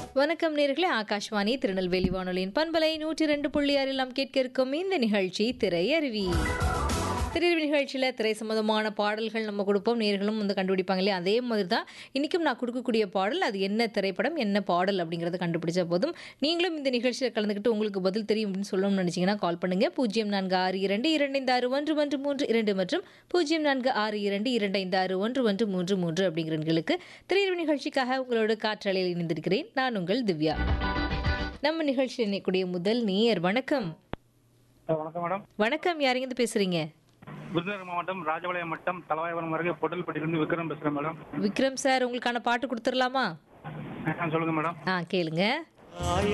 வணக்கம் நேர்களே ஆகாஷ்வாணி திருநெல்வேலி வானொலியின் பண்பலை நூற்றி ரெண்டு புள்ளி ஆறில் நாம் கேட்க இருக்கும் இந்த நிகழ்ச்சி திரையருவி திரையருவி நிகழ்ச்சியில் திரை சம்மந்தமான பாடல்கள் நம்ம கொடுப்போம் நேர்களும் வந்து கண்டுபிடிப்பாங்க இல்லையா அதே மாதிரி தான் இன்றைக்கும் நான் கொடுக்கக்கூடிய பாடல் அது என்ன திரைப்படம் என்ன பாடல் அப்படிங்கிறத கண்டுபிடிச்ச போதும் நீங்களும் இந்த நிகழ்ச்சியில் கலந்துக்கிட்டு உங்களுக்கு பதில் தெரியும் அப்படின்னு சொல்லணும்னு நினச்சிங்கன்னா கால் பண்ணுங்கள் பூஜ்ஜியம் நான்கு ஆறு இரண்டு இரண்டு ஐந்து ஆறு ஒன்று ஒன்று மூன்று இரண்டு மற்றும் பூஜ்ஜியம் நான்கு ஆறு இரண்டு இரண்டு ஐந்து ஆறு ஒன்று ஒன்று மூன்று மூன்று அப்படிங்கிற எண்களுக்கு திரையரவு நிகழ்ச்சிக்காக உங்களோட காற்றலையில் இணைந்திருக்கிறேன் நான் உங்கள் திவ்யா நம்ம நிகழ்ச்சியில் இணையக்கூடிய முதல் நேயர் வணக்கம் வணக்கம் மேடம் வணக்கம் யாருங்க பேசுறீங்க விருதுநகர் மாவட்டம் ராஜபாளையம் மட்டம் தலவாய்வரம் அருகே பொட்டல்பட்டியிலிருந்து விக்ரம் பேசுறேன் மேடம் விக்ரம் சார் உங்களுக்கான பாட்டு கொடுத்துடலாமா ஆ, சொல்லுங்க மேடம் ஆ கேளுங்க